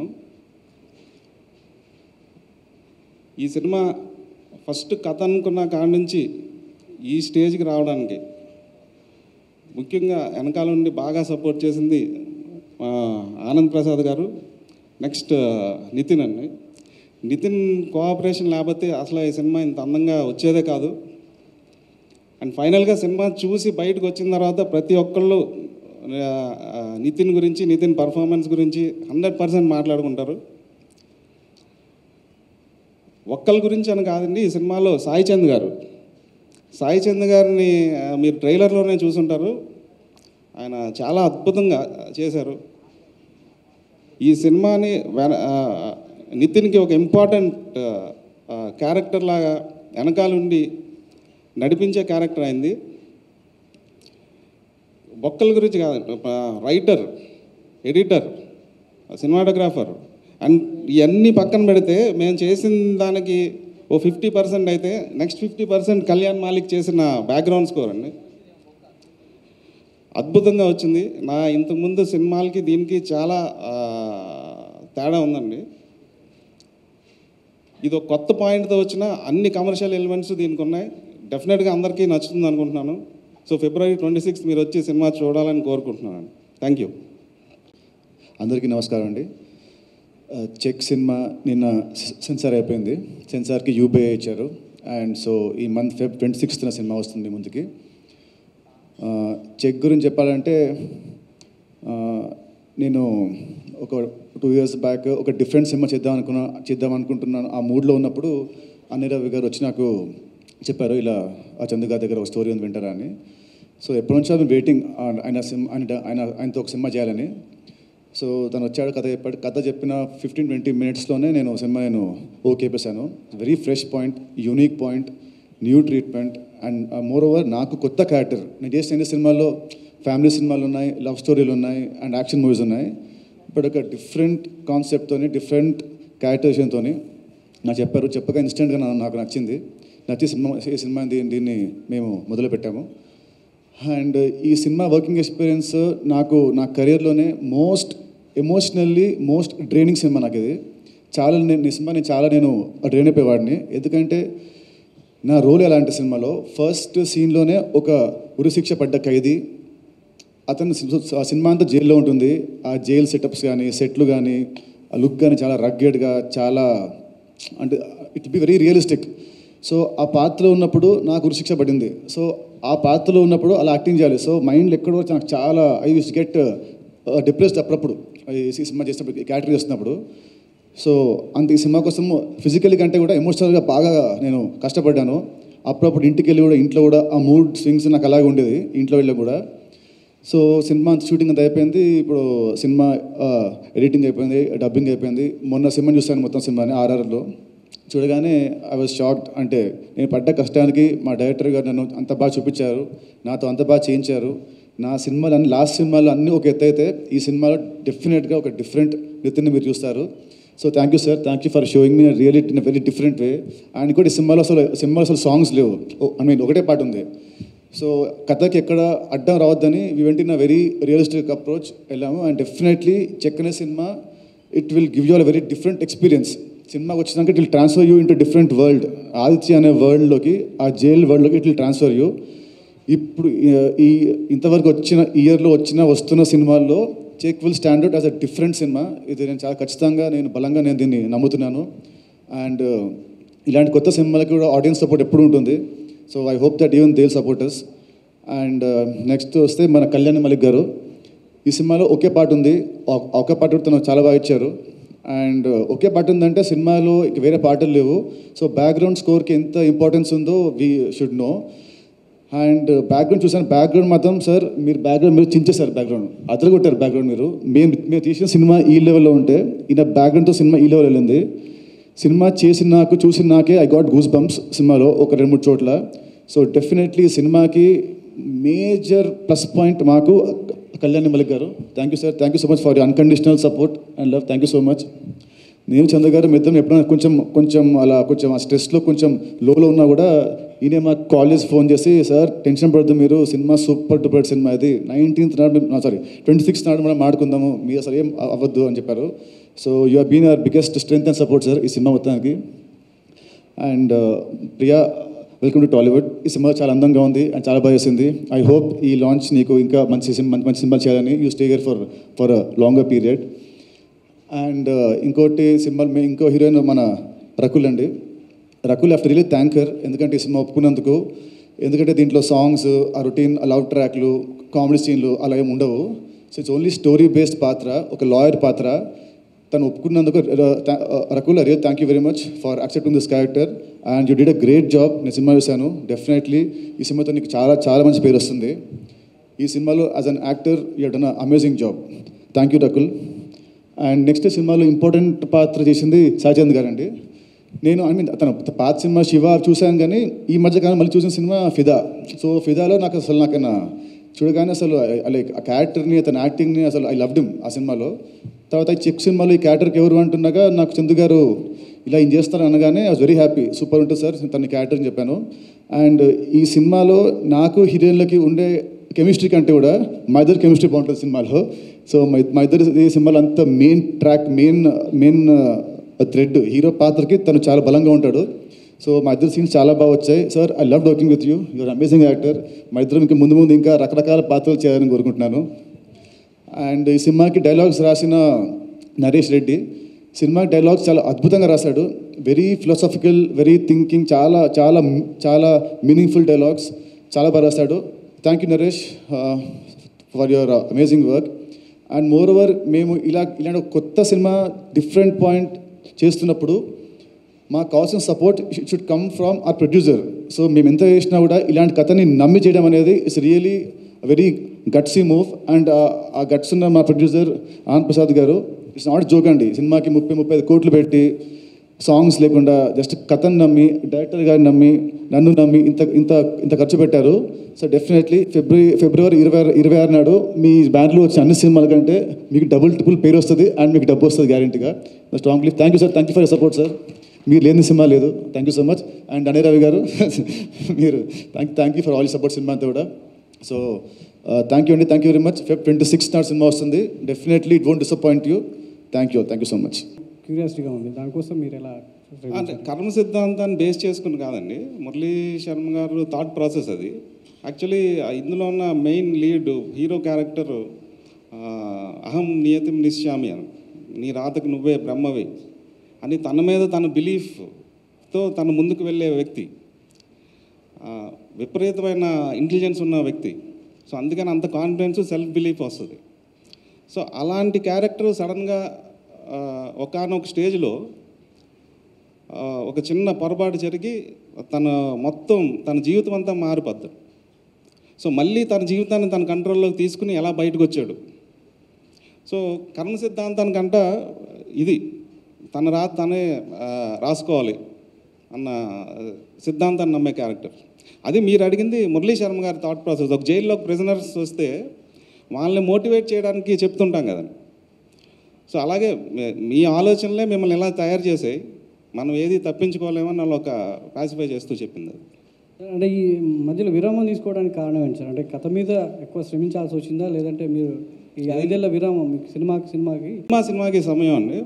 ఈ సినిమా ఫస్ట్ కథ అనుకున్న కాడ నుంచి ఈ స్టేజ్కి రావడానికి ముఖ్యంగా వెనకాల నుండి బాగా సపోర్ట్ చేసింది ఆ, ఆనంద్ ప్రసాద్ గారు నెక్స్ట్ నితిన్ అండి నితిన్ కోఆపరేషన్ లేకపోతే అసలు ఈ సినిమా ఇంత అందంగా వచ్చేదే కాదు అండ్ ఫైనల్గా సినిమా చూసి బయటకు వచ్చిన తర్వాత ప్రతి ఒక్కళ్ళు ఆ, ఆ, నితిన్ గురించి నితిన్ పర్ఫార్మెన్స్ గురించి హండ్రెడ్ పర్సెంట్ మాట్లాడుకుంటారు ఒక్కరి గురించి అని కాదండి ఈ సినిమాలో సాయి చంద్ గారు సాయి చంద్ గారిని ఆ, మీరు ట్రైలర్లోనే చూసుంటారు ఆయన చాలా అద్భుతంగా చేశారు ఈ సినిమాని వెన- ఆ, నితిన్కి ఒక ఇంపార్టెంట్ క్యారెక్టర్ లాగా వెనకాలండి నడిపించే క్యారెక్టర్ అయింది బొక్కల గురించి కాదు రైటర్ ఎడిటర్ సినిమాటోగ్రాఫర్ అండ్ ఇవన్నీ పక్కన పెడితే మేము చేసిన దానికి ఓ ఫిఫ్టీ పర్సెంట్ అయితే next fifty percent Kalyan Malik చేసిన బ్యాక్గ్రౌండ్ స్కోర్ అండి అద్భుతంగా వచ్చింది నా ఇంతకుముందు సినిమాలకి దీనికి చాలా ఆ, తేడా ఉందండి ఇది ఒక కొత్త పాయింట్తో వచ్చిన అన్ని కమర్షియల్ ఎలిమెంట్స్ దీనికి ఉన్నాయి డెఫినెట్గా అందరికీ నచ్చుతుంది అనుకుంటున్నాను సో ఫిబ్రవరి ట్వంటీ సిక్స్త్ మీరు వచ్చి సినిమా చూడాలని కోరుకుంటున్నాను థ్యాంక్ యూ అందరికీ నమస్కారం అండి ఆ, చెక్ సినిమా నిన్న సె- సెన్సార్ అయిపోయింది సెన్సార్కి యూపీఐ ఇచ్చారు అండ్ సో ఈ మంత్ ఫెబ్ ట్వంటీ సిక్స్త్న సినిమా వస్తుంది ముందుకి ఆ, చెక్ గురించి చెప్పాలంటే ఆ, నేను ఒక టూ ఇయర్స్ బ్యాక్ ఒక డిఫరెంట్ సినిమా చేద్దాం అనుకున్నా చేద్దాం అనుకుంటున్నాను ఆ మూడ్లో ఉన్నప్పుడు అన్ని రవి గారు వచ్చి నాకు చెప్పారు ఇలా ఆ చందు గారి దగ్గర ఒక స్టోరీ ఉంది వింటారా అని సో ఎప్పటి నుంచో నేను వెయిటింగ్ ఆయన సినిమా ఆయన ఆయన ఆయనతో ఒక సినిమా చేయాలని సో తను వచ్చాడు కథ చెప్పాడు కథ చెప్పిన ఫిఫ్టీన్ ట్వంటీ మినిట్స్లోనే నేను సినిమా నేను ఓకే చెప్పేశాను very fresh point unique point new treatment and moreover నాకు కొత్త క్యారెక్టర్ నేను చేసిన ఎన్ని సినిమాల్లో ఫ్యామిలీ సినిమాలు ఉన్నాయి లవ్ స్టోరీలు ఉన్నాయి అండ్ యాక్షన్ మూవీస్ ఉన్నాయి బట్ ఒక డిఫరెంట్ కాన్సెప్ట్తోని డిఫరెంట్ క్యారెక్టరేషన్తో నాకు చెప్పారు చెప్పగా ఇన్స్టెంట్గా నా- నాకు నచ్చింది నచ్చి సినిమా ఈ సినిమా దీన్ని దీన్ని మేము మొదలుపెట్టాము అండ్ ఈ సినిమా వర్కింగ్ ఎక్స్పీరియన్స్ నాకు నా కెరియర్లోనే most emotionally most draining cinema నాకు ఇది చాలా నేను ఈ సినిమా నేను చాలా నేను డ్రైన్ అయిపోయేవాడిని ఎందుకంటే నా రోల్ ఎలాంటి సినిమాలో ఫస్ట్ సీన్లోనే ఒక ఉరిశిక్ష పడ్డ ఖైదీ అతను సి- ఆ సినిమా అంతా జైల్లో ఉంటుంది ఆ జైల్ సెటప్స్ కానీ సెట్లు కానీ ఆ లుక్ కానీ చాలా రగ్గెడ్గా చాలా అంటే it be very realistic so ఆ పాత్రలో ఉన్నప్పుడు నాకు ఉరిశిక్ష పడింది సో ఆ పాత్రలో ఉన్నప్పుడు అలా యాక్టింగ్ చేయాలి సో మైండ్లో ఎక్కడో నాకు చాలా ఐ యూస్ గెట్ డిప్రెస్డ్ అప్పుడప్పుడు ఈ సినిమా చేసినప్పుడు క్యారెక్టర్ చేస్తున్నప్పుడు సో అంత ఈ సినిమా కోసం ఫిజికల్లీ కంటే కూడా ఎమోషనల్గా బాగా నేను కష్టపడ్డాను అప్పుడప్పుడు ఇంటికి వెళ్ళి కూడా ఇంట్లో కూడా ఆ మూడ్ స్వింగ్స్ నాకు అలాగే ఉండేది ఇంట్లో వెళ్ళి కూడా సో సినిమా షూటింగ్ అంతా అయిపోయింది ఇప్పుడు సినిమా ఆ, ఎడిటింగ్ అయిపోయింది డబ్బింగ్ అయిపోయింది మొన్న సినిమా చూశాను మొత్తం సినిమాని ఆర్ఆర్లో చూడగానే ఐ వాజ్ షాక్డ్ అంటే నేను పడ్డ కష్టానికి మా డైరెక్టర్ గారు నన్ను అంత బాగా చూపించారు నాతో అంత బాగా చేయించారు నా సినిమాలు అన్ని లాస్ట్ సినిమాలు అన్నీ ఒక ఎత్తు అయితే ఈ సినిమాలో డెఫినెట్గా ఒక డిఫరెంట్ నితిన్ మీరు చూస్తారు so thank you sir thank you for showing me really in very different way and కూడా ఈ సినిమాలో అసలు సినిమాలో అసలు సాంగ్స్ లేవు ఐ మీన్ ఒకటే పాట ఉంది సో కథకి ఎక్కడ అడ్డం రావద్దని we went in a very realistic approach వెళ్ళాము అండ్ డెఫినెట్లీ చెక్కనే cinema it will give you a very different experience సినిమాకి వచ్చినాక it will transfer you into different world Aditya అనే వరల్డ్లోకి ఆ జైల్ వరల్డ్లోకి ఇట్ విల్ ట్రాన్స్ఫర్ యూ ఇప్పుడు ఈ- ఈ ఇంతవరకు వచ్చిన ఇయర్లో వచ్చిన వస్తున్న సినిమాల్లో Check will standard as a different cinema ఇది నేను చాలా ఖచ్చితంగా నేను బలంగా నేను దీన్ని నమ్ముతున్నాను అండ్ ఇలాంటి కొత్త సినిమాలకి కూడా ఆడియన్స్ సపోర్ట్ ఎప్పుడు ఉంటుంది so I hope that even they'll supporters and next వస్తే మన కళ్యాణ్ మలిక్ గారు ఈ సినిమాలో ఒకే పాట ఉంది ఒక- ఒకే పాట కూడా తను చాలా బాగా ఇచ్చారు అండ్ ఒకే పాట ఉందంటే సినిమాలో ఇక వేరే పాటలు లేవు సో బ్యాక్గ్రౌండ్ స్కోర్కి ఎంత ఇంపార్టెన్స్ ఉందో we should know and background చూసాను బ్యాక్గ్రౌండ్ మాత్రం సార్ మీరు బ్యాక్గ్రౌండ్ మీరు చించేశారు బ్యాక్గ్రౌండ్ అతను కొట్టారు బ్యాక్గ్రౌండ్ మీరు మేము మేము తీసిన సినిమా ఈ లెవెల్లో ఉంటే ఈయన బ్యాక్గ్రౌండ్తో సినిమా ఈ లెవెల్ వెళ్ళింది సినిమా చేసిన నాకు చూసిన నాకే ఐ గాట్ గూస్ బంప్స్ సినిమాలో ఒక రెండు మూడు చోట్ల సో డెఫినెట్లీ సినిమాకి మేజర్ ప్లస్ పాయింట్ మాకు Kalyani Malik garu thank you sir thank you so much for unconditional support and love thank you so much నేను చంద్ర గారు మీ ఇద్దరం ఎప్పుడైనా కొంచెం కొంచెం అలా కొంచెం ఆ స్ట్రెస్లో కొంచెం లోలో ఉన్నా కూడా ఈయన మా కాలేజ్ ఫోన్ చేసి సార్ టెన్షన్ పడద్దు మీరు సినిమా సూపర్ డూపర్ సినిమా ఇది నైన్టీన్త్ నాడు సారీ ట్వంటీ సిక్స్త్ నాడు మనం మాడుకుందాము మీరు అసలు ఏం అవ్వద్దు అని చెప్పారు so you are been our biggest strength and support sir ఈ సినిమా మొత్తానికి and Priya welcome to Tollywood ఈ సినిమా చాలా అందంగా ఉంది అండ్ చాలా బాగా చేసింది ఐ హోప్ ఈ లాంచ్ నీకు ఇంకా మంచి సినిమా మంచి మంచి సినిమాలు చేయాలని యూ స్టే గర్ for for longer period and ఇంకోటి సినిమా మే- ఇంకో హీరోయిన్ మన రకుల్ అండి రకుల్ ఆఫ్టర్ రియలీ థ్యాంకర్ ఎందుకంటే ఈ సినిమా ఒప్పుకున్నందుకు ఎందుకంటే దీంట్లో సాంగ్స్ ఆ రొటీన్ లవ్ ట్రాక్లు కామెడీ సీన్లు అలా ఏమి ఉండవు so it's only story based పాత్ర ఒక లాయర్ పాత్ర తను ఒప్పుకున్నందుకు ర- థా- Rakul real thank you very much for accepting this character and you did a great job నేను సినిమా చూశాను డెఫినెట్లీ ఈ సినిమాతో నీకు చాలా చాలా మంచి పేరు వస్తుంది ఈ సినిమాలో as an actor you done amazing job thank you Rakul and next సినిమాలో ఇంపార్టెంట్ పాత్ర చేసింది సాచంద్ గారు అండి నేను ఐ మీన్ తన పాత సినిమా శివ చూశాను కానీ ఈ మధ్య కాలం మళ్ళీ చూసిన సినిమా ఫిదా సో ఫిదాలో నాకు అసలు నాకన్నా చూడగానే అసలు లైక్ ఆ క్యారెక్టర్ని అతని యాక్టింగ్ని అసలు ఐ లవ్డ్ హిమ్ ఆ సినిమాలో తర్వాత ఈ చెక్ సినిమాలో ఈ క్యారెక్టర్కి ఎవరు అంటున్నాగా నాకు చందు గారు ఇలా ఏం చేస్తారు అనగానే I was very happy super ఉంటుంది సార్ తన క్యారెక్టర్ అని చెప్పాను అండ్ ఈ సినిమాలో నాకు హీరోయిన్లకి ఉండే కెమిస్ట్రీ కంటే కూడా మా ఇద్దరు కెమిస్ట్రీ బాగుంటుంది సినిమాలో సో మా మా ఇద్దరు ఈ సినిమాలో అంత main track main main thread hero పాత్రకి తను చాలా బలంగా ఉంటాడు సో మా ఇద్దరు సీన్స్ చాలా బాగా వచ్చాయి sir I love working with you you're amazing actor మా ఇద్దరం ఇంకా ముందు ముందు ఇంకా రకరకాల పాత్రలు చేయాలని కోరుకుంటున్నాను అండ్ ఈ సినిమాకి డైలాగ్స్ రాసిన నరేష్ రెడ్డి సినిమాకి డైలాగ్స్ చాలా అద్భుతంగా రాశాడు వెరీ ఫిలాసఫికల్ వెరీ థింకింగ్ చాలా చాలా చాలా మీనింగ్ఫుల్ డైలాగ్స్ చాలా బాగా రాశాడు thank you Naresh for your amazing work and moreover మేము ఇలా ఇలాంటి ఒక కొత్త సినిమా డిఫరెంట్ పాయింట్ చేస్తున్నప్పుడు మాకు కావాల్సిన support should come from our producer so మేము ఎంత చేసినా కూడా ఇలాంటి కథని నమ్మి చేయడం అనేది it's really very gutsy move and ఆ గట్స్ ఉన్న మా ప్రొడ్యూసర్ ఆనంద్ ప్రసాద్ గారు ఇట్స్ నాట్ జోక్ అండి సినిమాకి ముప్పై ముప్పై ఐదు కోట్లు పెట్టి సాంగ్స్ లేకుండా జస్ట్ కథను నమ్మి డైరెక్టర్ గారిని నమ్మి నన్ను నమ్మి ఇంత ఇంత ఇంత ఖర్చు పెట్టారు సో డెఫినెట్లీ ఫిబ్రవరి ఫిబ్రవరి ఇరవై ఇరవై ఆరు నాడు మీ బ్యానర్లో వచ్చిన అన్ని సినిమాల కంటే మీకు డబుల్ ట్రిపుల్ పేరు వస్తుంది అండ్ మీకు డబ్బు వస్తుంది గ్యారంటీగా strongly thank you sir thank you for support sir మీరు లేని సినిమా లేదు thank you so much and అనే రవి గారు మీరు thank thank you for all support cinema అంతా కూడా సో థ్యాంక్ యూ అండి thank you very much Feb twenty six నాడు cinema వస్తుంది definitely it won't disappoint you thank you thank you so much క్యూరియాసిటీగా ఉంది దానికోసం మీరు ఎలా అంటే కర్మ సిద్ధాంతాన్ని బేస్ చేసుకుని కాదండి మురళీ శర్మ గారు థాట్ ప్రాసెస్ అది యాక్చువల్లీ ఇందులో ఉన్న మెయిన్ లీడ్ హీరో క్యారెక్టర్ అహం నియతిం నిశ్యామి అని నీ రాతకు నువ్వే బ్రహ్మవి అని తన మీద తన బిలీఫ్తో తను ముందుకు వెళ్ళే వ్యక్తి ఆ, విపరీతమైన ఇంటెలిజెన్స్ ఉన్న వ్యక్తి సో అందుకని అంత కాన్ఫిడెన్స్ సెల్ఫ్ బిలీఫ్ వస్తుంది సో అలాంటి క్యారెక్టర్ సడన్గా ఒకనొక స్టేజ్లో ఆ, ఒక చిన్న పొరపాటు జరిగి తన మొత్తం తన జీవితం అంతా మారిపోద్ది సో మళ్ళీ తన జీవితాన్ని తన కంట్రోల్లోకి తీసుకుని ఎలా బయటకు వచ్చాడు సో కర్మ సిద్ధాంతానికంట ఇది తన రా తనే ఆ, రాసుకోవాలి అన్న ఆ, సిద్ధాంతాన్ని నమ్మే క్యారెక్టర్ అది మీరు అడిగింది మురళీ శర్మ గారి థాట్ ప్రాసెస్ ఒక జైల్లో ప్రిజనర్స్ వస్తే వాళ్ళని మోటివేట్ చేయడానికి చెప్తుంటాం కదండి సో అలాగే మీ- మీ ఆలోచనలే మిమ్మల్ని ఎలా తయారు చేసాయి మనం ఏది తప్పించుకోలేమని వాళ్ళు ఒక పాసిఫై చేస్తూ చెప్పింది అది అంటే ఈ మధ్యలో విరామం తీసుకోవడానికి కారణం ఏంటి సార్ అంటే కథ మీద ఎక్కువ శ్రమించాల్సి వచ్చిందా లేదంటే మీరు ఈ ఐదేళ్ల విరామం మీకు సినిమాకి సినిమాకి సినిమా సినిమాకి సమయం అండి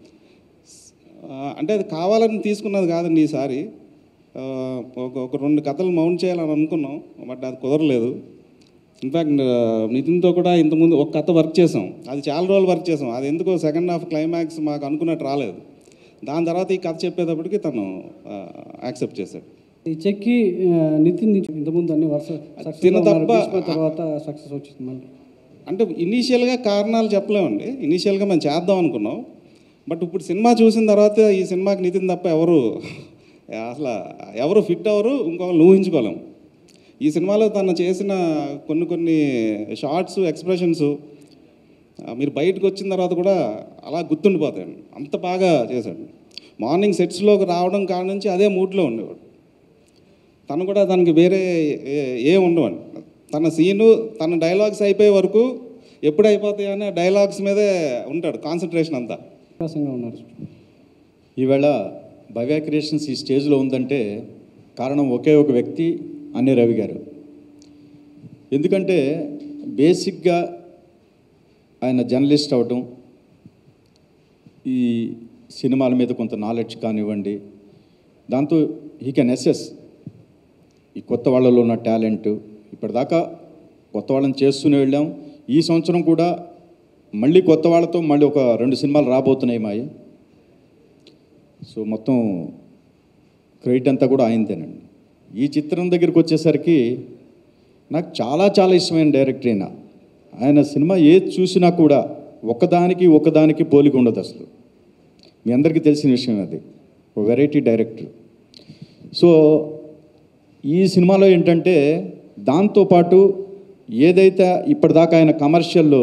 ఆ, అంటే అది కావాలని తీసుకున్నది కాదండి ఈసారి ఆ, ఒక ఒక రెండు కథలు మౌంట్ చేయాలని అనుకున్నాం బట్ అది కుదరలేదు ఇన్ఫ్యాక్ట్ నితిన్తో కూడా ఇంతకుముందు ఒక కథ వర్క్ చేసాం అది చాలా రోజులు వర్క్ చేసాం అది ఎందుకో సెకండ్ హాఫ్ క్లైమాక్స్ మాకు అనుకున్నట్టు రాలేదు దాని తర్వాత ఈ కథ చెప్పేటప్పటికి తను యాక్సెప్ట్ చేశాడు ఈ చెక్కి ఆ, నితిన్ నుంచి ఇంతకుముందు అన్ని వరుస success తిన గా ఉన్నారు. తప్ప- భీష్మ తర్వాత సక్సెస్ వచ్చింది మళ్ళీ అంటే ఇనీషియల్గా కారణాలు చెప్పలేమండి ఇనీషియల్గా మేము చేద్దాం అనుకున్నాం బట్ ఇప్పుడు సినిమా చూసిన తర్వాత ఈ సినిమాకి నితిన్ తప్ప ఎవరు అసలు ఎవరు ఫిట్ అవ్వరు ఇంకొకరు ఊహించుకోలేము ఈ సినిమాలో తను చేసిన కొన్ని కొన్ని షార్ట్స్ ఎక్స్ప్రెషన్స్ మీరు బయటకు వచ్చిన తర్వాత కూడా అలా గుర్తుండిపోతాయండి అంత బాగా చేశాడు మార్నింగ్ సెట్స్లోకి రావడం కాడ నుంచి అదే మూడ్లో ఉండేవాడు తను కూడా తనకి వేరే ఏ- ఏ ఉండవండి తన సీను తన డైలాగ్స్ అయిపోయే వరకు ఎప్పుడు అయిపోతాయి అనే డైలాగ్స్ మీదే ఉంటాడు కాన్సన్ట్రేషన్ అంతా విశ్వాసంగా ఉన్నారు ఈవేళ భవ్య క్రియేషన్స్ ఈ స్టేజ్లో ఉందంటే కారణం ఒకే ఒక వ్యక్తి అన్ని రవి గారు ఎందుకంటే బేసిక్గా ఆయన జర్నలిస్ట్ అవటం ఈ సినిమాల మీద కొంత నాలెడ్జ్ కానివ్వండి దాంతో హీ కెన్ ఎస్ఎస్ ఈ కొత్త వాళ్ళలో ఉన్న టాలెంట్ ఇప్పటిదాకా కొత్త వాళ్ళని చేస్తూనే వెళ్ళాం ఈ సంవత్సరం కూడా మళ్ళీ కొత్త వాళ్ళతో మళ్ళీ ఒక రెండు సినిమాలు రాబోతున్నాయి మాయి సో మొత్తం క్రెడిట్ అంతా కూడా ఆయనదేనండి ఈ చిత్రం దగ్గరికి వచ్చేసరికి నాకు చాలా చాలా ఇష్టమైన డైరెక్టర్ అయినా ఆయన సినిమా ఏది చూసినా కూడా ఒకదానికి ఒకదానికి పోలిక ఉండదు అసలు మీ అందరికీ తెలిసిన విషయం అది ఒక వెరైటీ డైరెక్టర్ సో ఈ సినిమాలో ఏంటంటే దాంతోపాటు ఏదైతే ఇప్పటిదాకా ఆయన కమర్షియల్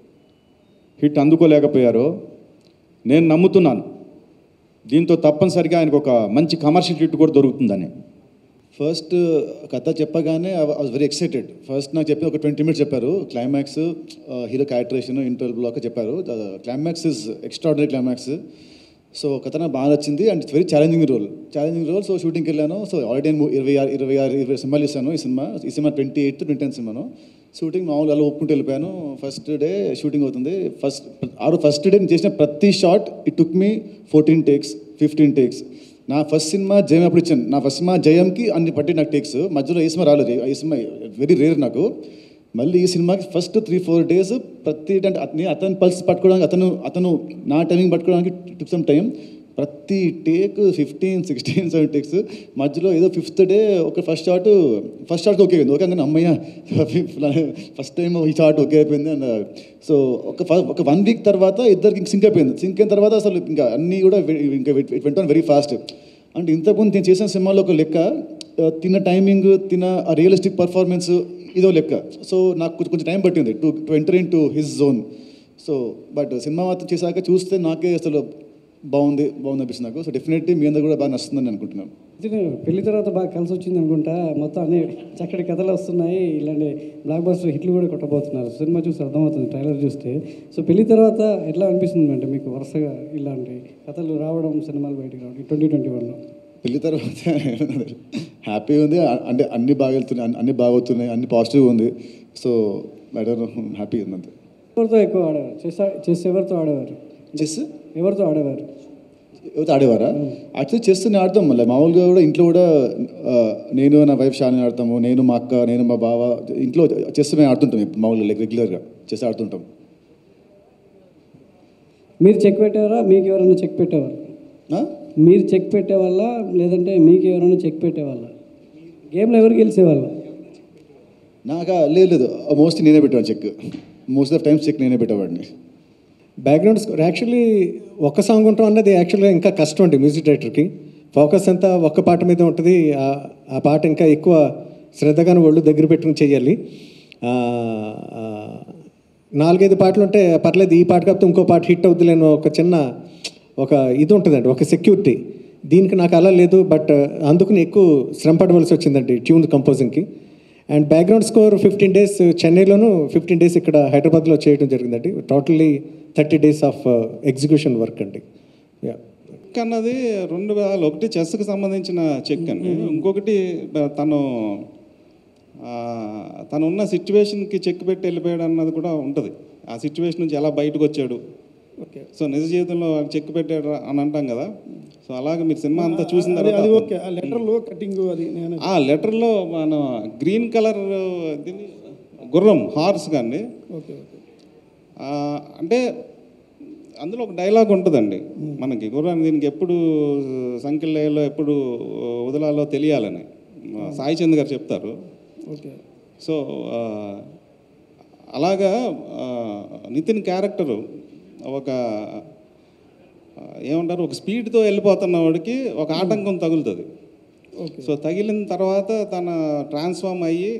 హిట్ అందుకోలేకపోయారో నేను నమ్ముతున్నాను దీంతో తప్పనిసరిగా ఆయనకు ఒక మంచి కమర్షియల్ హిట్ కూడా దొరుకుతుందని ఫస్ట్ కథ చెప్పగానే I was very excited first నాకు చెప్పి ఒక ట్వంటీ మినిట్స్ చెప్పారు climax hero characterization interval block చెప్పారు climax is extraordinary climax so కథ నాకు బాగా నచ్చింది and it's very challenging role challenging role so షూటింగ్కి వెళ్ళాను సో ఆల్రెడీ నేను ఇరవై ఆరు ఇరవై ఆరు ఇరవై సినిమాలు ఇస్తాను ఈ సినిమా ఈ cinema twenty eighth twenty nine సినిమాను షూటింగ్ మామూలు అలా ఒప్పుకుంటూ వెళ్ళిపోయాను ఫస్ట్ డే షూటింగ్ అవుతుంది ఫస్ట్ ఆరు ఫస్ట్ డే నేను చేసిన ప్రతి shot it took me fourteen takes fifteen takes నా ఫస్ట్ సినిమా జయం అప్పుడు ఇచ్చాను నా ఫస్ట్ సినిమా జయంకి అన్ని పట్టి నాకు టేక్స్ మధ్యలో ఈ సినిమా రాలేదు ఈ సినిమా వెరీ రేర్ నాకు మళ్ళీ ఈ సినిమాకి ఫస్ట్ త్రీ ఫోర్ డేస్ ప్రతి అంటే అతని అతని పల్స్ పట్టుకోవడానికి అతను అతను నా టైమింగ్ పట్టుకోవడానికి టిప్ సమ్ టైం ప్రతి take fifteen sixteen seven takes మధ్యలో ఏదో ఫిఫ్త్ డే ఒక ఫస్ట్ షాట్ ఫస్ట్ షాట్కి ఓకే అయింది ఓకే కానీ అమ్మయ్య ఫస్ట్ టైం ఈ షాట్ ఓకే అయిపోయింది అండ్ సో ఒక ఫ- ఒక వన్ వీక్ తర్వాత ఇద్దరికి సింక్ అయిపోయింది సింక్ అయిన తర్వాత అసలు ఇంకా అన్నీ కూడా వె- ఇంకా వెంట వెరీ ఫాస్ట్ అంటే ఇంతకుముందు నేను చేసిన సినిమాలో ఒక లెక్క ఆ, తిన్న టైమింగ్ తిన్న ఆ రియలిస్టిక్ పర్ఫార్మెన్స్ ఇదో లెక్క సో నాకు కొంచెం కొంచెం టైం పట్టింది to to enter in to his zone so but cinema మాత్రం చేశాక చూస్తే నాకే అసలు బాగుంది బాగుంది అనిపిస్తుంది నాకు సో డెఫినెట్లీ మీ అందరూ కూడా బాగా నచ్చుతుందని అనుకుంటున్నాను ఇది పెళ్లి తర్వాత బాగా కలిసి వచ్చింది అనుకుంటా మొత్తం అన్ని చక్కటి కథలు వస్తున్నాయి ఇలాంటి బ్లాక్ బస్టర్ హిట్లు కూడా కొట్టబోతున్నారు సినిమా చూసి అర్థమవుతుంది ట్రైలర్ చూస్తే సో పెళ్లి తర్వాత ఎట్లా అనిపిస్తుంది అంటే మీకు వరుసగా ఇలాంటి కథలు రావడం సినిమాలు బయటకు రావడం ట్వంటీ ట్వంటీ వన్లో పెళ్లి తర్వాత హ్యాపీ ఉంది అ- అంటే అన్ని బాగా వెళ్తున్నాయి అన్ని- అన్ని బాగా అవుతున్నాయి అన్ని పాజిటివ్ ఉంది సో బెటర్ హ్యాపీ ఉంది అంతే ఎవరితో ఎక్కువ ఆడేవారు చేసా చేసి ఎవరితో ఆడేవారు చెస్ ఎవరితో ఆడేవారు ఎవరితో ఆడేవారా యాక్చువల్లీ చెస్ నేను ఆడతాం మళ్ళీ మామూలుగా కూడా ఇంట్లో కూడా ఆ, నేను నా వైఫ్ షాని ఆడతాము నేను మా అక్క నేను మా బావ ఇంట్లో చెస్ మేము ఆడుతుంటాం ఇప్పుడు మామూలుగా లైక్ రెగ్యులర్గా చెస్ ఆడుతుంటాం మీరు చెక్ పెట్టేవారా మీకు ఎవరైనా చెక్ పెట్టేవారు ఆ? మీరు చెక్ పెట్టేవాళ్ళ లేదంటే మీకు ఎవరైనా చెక్ పెట్టేవాళ్ళ గేమ్లో ఎవరు గెలిచేవాళ్ళ నాకా లేదు లేదు మోస్ట్లీ నేనే పెట్టాను Check most of times Check నేనే పెట్టేవాడిని బ్యాక్గ్రౌండ్ స్కోర్ యాక్చువల్లీ ఒక్క సాంగ్ ఉండటం అన్నది యాక్చువల్గా ఇంకా కష్టం అండి మ్యూజిక్ డైరెక్టర్కి ఫోకస్ అంతా ఒక్క పాట మీద ఉంటుంది ఆ- ఆ పాట ఇంకా ఎక్కువ శ్రద్ధగానే ఒళ్ళు దగ్గర పెట్టుకుని చేయాలి ఆ, ఆ, నాలుగైదు పాటలు ఉంటే పర్లేదు ఈ పాట కాకపోతే ఇంకో పాట హిట్ అవుద్దిలేని ఒక చిన్న ఒక ఇది ఉంటుందండి ఒక సెక్యూరిటీ దీనికి నాకు అలా లేదు బట్ అందుకని ఎక్కువ శ్రమ పడవలసి వచ్చిందండి ట్యూన్ కంపోజింగ్కి and background score fifteen days చెన్నైలోను ఫిఫ్టీన్ డేస్ ఇక్కడ హైదరాబాద్లో చేయడం జరిగిందండి totally thirty days of execution work అండి యా చెక్ అన్నది రెండు వేల ఒకటి చెస్కి సంబంధించిన చెక్ అండి ఇంకొకటి బ- తను ఆ, తను ఉన్న సిచ్యువేషన్కి చెక్ పెట్టి వెళ్ళిపోయాడు అన్నది కూడా ఉంటుంది ఆ సిచ్యువేషన్ నుంచి ఎలా బయటకు వచ్చాడు ఓకే సో నిజ జీవితంలో చెక్ పెట్టాడు రా అని అంటాం కదా సో అలాగే మీరు సినిమా అంతా చూసిన అది అది తర్వాత ఓకే ఆ లెటర్లో కటింగ్ అది నేను ఆ లెటర్లో మన గ్రీన్ కలర్ దీన్ని గుర్రం హార్స్ కానీ ఓకే ఓకే ఆ, అంటే అందులో ఒక డైలాగ్ ఉంటుందండి మనకి గుర్రాన్ని దీనికి ఎప్పుడు సంఖ్యలో ఎప్పుడు వదలాలో తెలియాలని ఆ, సాయి చంద్ గారు చెప్తారు ఓకే సో ఆ, అలాగా ఆ, నితిన్ క్యారెక్టరు ఒక ఆ, ఏమంటారు ఒక స్పీడ్తో వెళ్ళిపోతున్న వాడికి ఒక ఆటంకం తగులుతుంది సో తగిలిన తర్వాత తన ట్రాన్స్ఫార్మ్ అయ్యి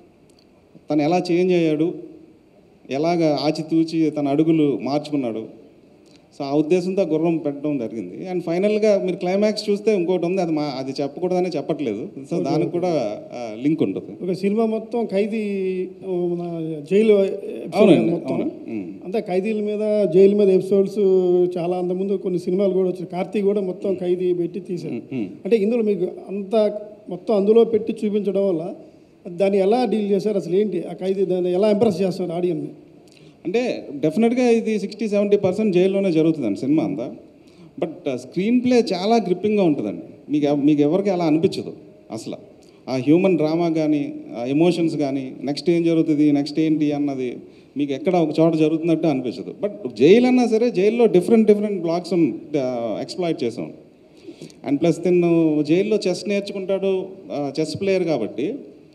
తను ఎలా చేంజ్ అయ్యాడు ఎలాగ ఆచితూచి తన అడుగులు మార్చుకున్నాడు సో ఆ ఉద్దేశంతో గుర్రం పెట్టడం జరిగింది అండ్ ఫైనల్గా మీరు క్లైమాక్స్ చూస్తే ఇంకోటి ఉంది అది మా అది చెప్పకూడదని చెప్పట్లేదు సో దానికి కూడా లింక్ ఉంటుంది ఒక సినిమా మొత్తం ఖైదీ ఆ, మన జైలు episode అవునండి, మొత్తం అవును. ఉమ్. అంతే ఖైదీల మీద జైలు మీద ఎపిసోడ్స్ చాలా అంతకుముందు కొన్ని సినిమాలు కూడా వచ్చాయి కార్తీక్ కూడా మొత్తం ఖైదీ పెట్టి తీశారు అంటే ఇందులో మీకు అంత మొత్తం అందులో పెట్టి చూపించడం వల్ల దాన్ని ఎలా డీల్ చేశారు అసలు ఏంటి ఆ ఖైదీ దాన్ని ఎలా ఇంప్రెస్ చేస్తారు ఆడియన్ని అంటే డెఫినెట్గా ఇది సిక్స్టీ సెవెంటీ పర్సెంట్ జైల్లోనే జరుగుతుందండి సినిమా అంతా బట్ స్క్రీన్ ప్లే చాలా గ్రిప్పింగ్గా ఉంటుందండి మీకు ఎవ- మీకు ఎవరికి అలా అనిపించదు అసలు ఆ హ్యూమన్ డ్రామా కానీ ఆ ఎమోషన్స్ కానీ నెక్స్ట్ ఏం జరుగుతుంది నెక్స్ట్ ఏంటి అన్నది మీకు ఎక్కడ ఒక చోట జరుగుతున్నట్టు అనిపించదు బట్ జైలు అన్నా సరే జైల్లో డిఫరెంట్ డిఫరెంట్ బ్లాక్స్ ఎక్స్ప్లాయిట్ చేసాం అండ్ ప్లస్ తిన్ను జైల్లో చెస్ నేర్చుకుంటాడు చెస్ ప్లేయర్ కాబట్టి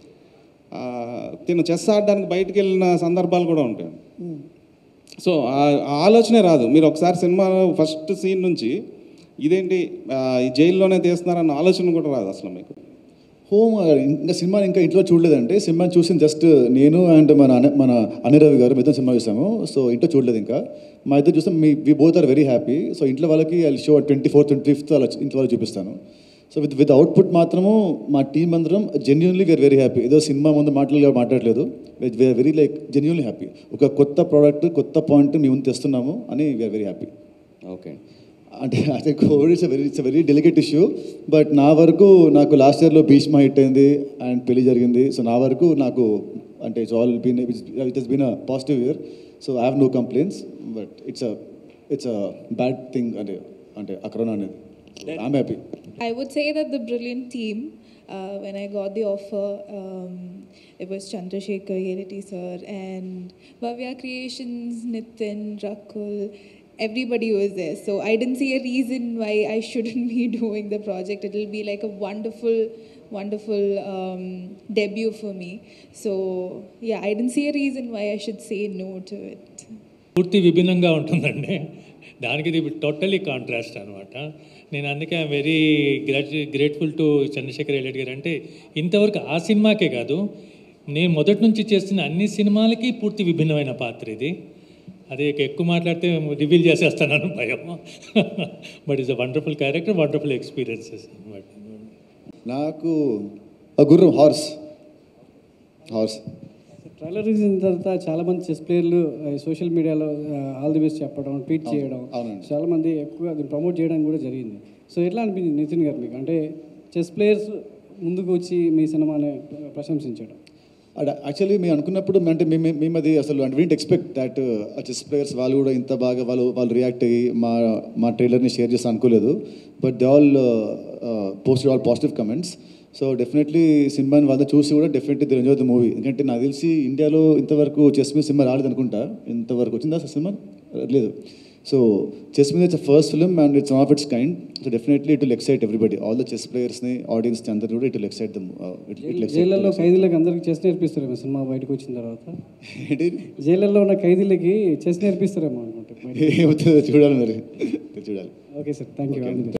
ఆ, తిను చెస్ ఆడడానికి బయటికి వెళ్ళిన సందర్భాలు కూడా ఉంటాయి సో ఆ ఆ ఆలోచనే రాదు మీరు ఒకసారి సినిమా ఫస్ట్ సీన్ నుంచి ఇదేంటి ఆ, ఈ జైల్లోనే తీస్తున్నారన్న ఆలోచన కూడా రాదు అసలు మీకు హోమ్ ఇంకా సినిమాని ఇంకా ఇంట్లో చూడలేదంటే సినిమాని చూసిన జస్ట్ నేను అండ్ మన అన- మన అనిరవి గారు మిగతా సినిమా చూసాము సో ఇంట్లో చూడలేదు ఇంకా మా ఇద్దరు చూసాం మీ we both are very happy so ఇంట్లో వాళ్ళకి I show twenty fourth twenty fifth అలా ఇంట్లో వాళ్ళకి చూపిస్తాను సో విత్ విత్ అవుట్పుట్ మాత్రము మా టీం అందరం జెన్యున్లీ వీఆర్ వెరీ హ్యాపీ ఏదో సినిమా ముందు మాటలు మాట్లాడలేదు we're very like genuinely happy ఒక కొత్త ప్రోడక్ట్ కొత్త పాయింట్ మీ ముందు తెస్తున్నాము అని వీఆర్ వెరీ హ్యాపీ ఓకే అంటే అదే Covid it's very it's very delicate issue but నా వరకు నాకు లాస్ట్ ఇయర్లో భీష్మ హిట్ అయింది అండ్ పెళ్లి జరిగింది సో నా వరకు నాకు అంటే it's all been it has been a positive year so I have no complaints but it's a it's a bad thing అంటే అంటే ఆ కరోనా అనేది I'm happy I would say that the brilliant team, uh, when I got the offer, um, it was Chandrasekhar Yeriti sir and Bhavya Creations, Nitin, Rakul, everybody was there. So I didn't see a reason why I shouldn't be doing the project. It'll be like a wonderful, wonderful um, debut for me. So yeah, I didn't see a reason why I should say no to it. పూర్తి విభిన్నంగా ఉంటుందండి దానికి ఇది totally contrast అనమాట నేను అందుకే very great grateful to Chandrasekhar Reddy garu అంటే ఇంతవరకు ఆ సినిమాకే కాదు నేను మొదటి నుంచి చేస్తున్న అన్ని సినిమాలకి పూర్తి విభిన్నమైన పాత్ర ఇది అదే ఇక ఎక్కువ మాట్లాడితే రివీల్ చేసేస్తానని భయం but is a wonderful character wonderful experiences అనమాట నాకు ఆ గుర్రం హార్స్ హార్స్ ట్రైలర్ రిలీజ్ తర్వాత చాలా మంది చెస్ ప్లేయర్లు సోషల్ మీడియాలో ఆల్ ది బెస్ట్ చెప్పడం ట్వీట్ చేయడం అవునండి. చాలా మంది ఎక్కువగా దీన్ని ప్రమోట్ చేయడానికి కూడా జరిగింది సో ఎట్లా అనిపించింది నితిన్ గారు మీకు అంటే చెస్ ప్లేయర్స్ ముందుకు వచ్చి మీ సినిమాని ప్రశంసించడం యాక్చువల్లీ మేము అనుకున్నప్పుడు అంటే మేము మేము అది అసలు అంటే won't expect that chess players వాళ్ళు కూడా ఇంత బాగా వాళ్ళు వాళ్ళు రియాక్ట్ అయ్యి మా మా ట్రైలర్ని షేర్ చేస్తా అనుకోలేదు but they all post all positive comments so definitely సినిమాని వాళ్ళ చూసి కూడా definitely they enjoy the movie ఎందుకంటే నాకు తెలిసి ఇండియాలో ఇంతవరకు చెస్ మీద సినిమా రాలేదు అనుకుంటా ఇంతవరకు వచ్చిందా అసలు సినిమా లేదు సో చెస్ మీద it's first film and it's of it's kind so definitely it will excite everybody all the chess ప్లేయర్స్ని ఆడియన్స్ని అందరూ కూడా it will excite them it will జైళ్ళల్లో ఎక్సైట్ ఖైదీలకు అందరికి చెస్ నేర్పిస్తారేమో సినిమా బయటకు వచ్చిన తర్వాత ఏంటి జైళ్ళల్లో ఉన్న ఖైదీలకి చెస్ నేర్పిస్తారేమో అనుకుంటే ఏమవుతుందో చూడాలి మరి చూడాలి ఓకే సార్ థ్యాంక్ యూ